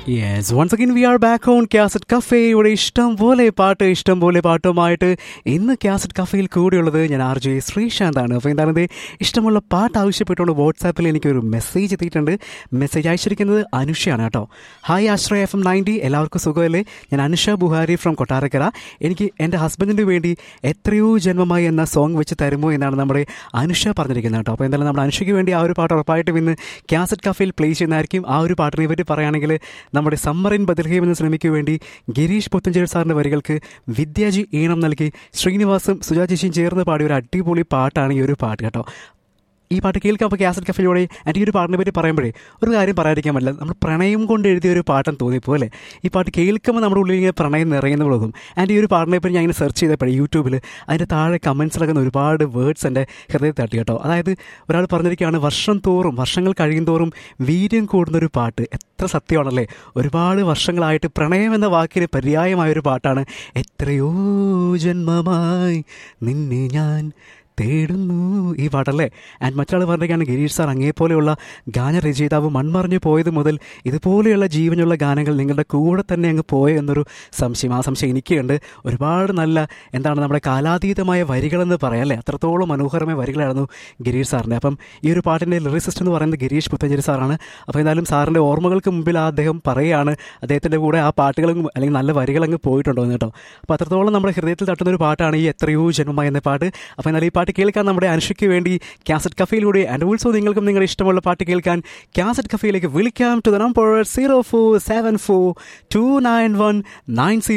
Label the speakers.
Speaker 1: yes once again we are back on cassette cafe ഇവിടെ ഇഷ്ടം പോലെ പാട്ട് ഇഷ്ടം പോലെ പാട്ടുമായിട്ട് ഇന്ന് ക്യാസറ്റ് കഫേയിൽ കൂടെയുള്ളത് ഞാൻ ആർ ജെ ശ്രീശാന്താണ് അപ്പോൾ എന്താണ് ഇത് ഇഷ്ടമുള്ള പാട്ട് ആവശ്യപ്പെട്ടുകൊണ്ട് വാട്സാപ്പിൽ എനിക്കൊരു മെസ്സേജ് എത്തിയിട്ടുണ്ട് മെസ്സേജ് അയച്ചിരിക്കുന്നത് അനുഷയാണ് കേട്ടോ hi Ashraya F M ninety എല്ലാവർക്കും സുഖമല്ലേ ഞാൻ അനുഷ ബുഹാരി ഫ്രം കൊട്ടാരക്കര എനിക്ക് എൻ്റെ ഹസ്ബൻഡിന് വേണ്ടി എത്രയോ ജന്മമായി എന്ന സോങ് വെച്ച് തരുമോ എന്നാണ് നമ്മുടെ അനുഷ പറഞ്ഞിരിക്കുന്നത് കേട്ടോ അപ്പോൾ എന്തായാലും നമ്മുടെ അനുഷയ്ക്ക് വേണ്ടി ആ ഒരു പാട്ട് ഉറപ്പായിട്ടും ഇന്ന് ക്യാസറ്റ് കഫേയിൽ പ്ലേ ചെയ്യുന്നതായിരിക്കും ആ ഒരു പാട്ടിനെ പറ്റി പറയുകയാണെങ്കിൽ നമ്മുടെ സമ്മറിൻ ബദൽഹീം എന്ന സിനിമയ്ക്ക് വേണ്ടി ഗിരീഷ് പുത്തഞ്ചേരി സാറിൻ്റെ വരികൾക്ക് വിദ്യാജി ഈണം നൽകി ശ്രീനിവാസും സുജാജിഷിയും ചേർന്ന് പാടിയ ഒരു അടിപൊളി പാട്ടാണ് ഈ ഒരു പാട്ട് കേട്ടോ ഈ പാട്ട് കേൾക്കാൻ അപ്പോൾ കാസറ്റ് കഫയിലൂടെ എൻ്റെ ഈ ഒരു പാട്ടിനെ പറ്റി പറയുമ്പോഴേ ഒരു കാര്യം പറയാതിരിക്കാൻ പറ്റില്ല നമ്മൾ പ്രണയം കൊണ്ട് എഴുതിയ ഒരു പാട്ടെന്ന് തോന്നിപ്പോ അല്ലേ ഈ പാട്ട് കേൾക്കുമ്പോൾ നമ്മുടെ ഉള്ളിൽ ഇങ്ങനെ പ്രണയം നിറയുന്ന പോകും ആൻഡ് ഈ ഒരു പാട്ടിനെ പറ്റി ഞാൻ ഇങ്ങനെ സെർച്ച് ചെയ്തപ്പോഴേ യൂട്യൂബിൽ അതിൻ്റെ താഴെ കമൻസിലൊക്കെ ഒരുപാട് വേർഡ്സ് എൻ്റെ ഹൃദയത്തിൽ തട്ടി കേട്ടോ അതായത് ഒരാൾ പറഞ്ഞിരിക്കുകയാണ് വർഷം തോറും വർഷങ്ങൾ കഴിയും തോറും വീര്യം കൂടുന്ന ഒരു പാട്ട് എത്ര സത്യമാണല്ലേ ഒരുപാട് വർഷങ്ങളായിട്ട് പ്രണയം എന്ന വാക്കിന് പര്യായമായ ഒരു പാട്ടാണ് എത്രയോ ജന്മമായി നിന്നെ ഞാൻ തേടുന്നു ഈ പാട്ടല്ലേ ആൻഡ് മറ്റൊരാൾ പറഞ്ഞിരിക്കുകയാണ് ഗിരീഷ് സാർ അങ്ങേപ്പോലെയുള്ള ഗാനരചയിതാവ് മൺമറിഞ്ഞു പോയത് മുതൽ ഇതുപോലെയുള്ള ജീവനുള്ള ഗാനങ്ങൾ നിങ്ങളുടെ കൂടെ തന്നെ അങ്ങ് പോയോ എന്നൊരു സംശയം ആ സംശയം എനിക്കുണ്ട് ഒരുപാട് നല്ല എന്താണ് നമ്മുടെ കാലാതീതമായ വരികളെന്ന് പറയാം അല്ലേ അത്രത്തോളം മനോഹരമായ വരികളായിരുന്നു ഗിരീഷ് സാറിൻ്റെ അപ്പം ഈ ഒരു പാട്ടിൻ്റെ ലിറിസിസ്റ്റ് എന്ന് പറയുന്നത് ഗിരീഷ് പുത്തഞ്ചേരി സാറാണ് അപ്പോൾ എന്തായാലും സാറിൻ്റെ ഓർമ്മകൾക്ക് മുമ്പിൽ ആ അദ്ദേഹം പറയുകയാണ് അദ്ദേഹത്തിൻ്റെ കൂടെ ആ പാട്ടുകളും അല്ലെങ്കിൽ നല്ല വരികളങ്ങ് പോയിട്ടുണ്ടോ എന്ന് കേട്ടോ അപ്പോൾ അത്രത്തോളം നമ്മുടെ ഹൃദയത്തിൽ തട്ടുന്ന ഒരു പാട്ടാണ് ഈ എത്രയോ ജന്മമായി എന്ന പാട്ട് അപ്പോൾ എന്നാൽ ഈ പാട്ട് കേൾക്കാൻ നമ്മുടെ അനുഷയ്ക്ക് വേണ്ടി കാസറ്റ് കഫയിലൂടെ ആൻഡ് ഓൾസോ നിങ്ങൾക്കും നിങ്ങളുടെ ഇഷ്ടമുള്ള പാട്ട് കേൾക്കാൻ കാസറ്റ് കഫയിലേക്ക് വിളിക്കാം to the number zero four seven four two nine one nine zero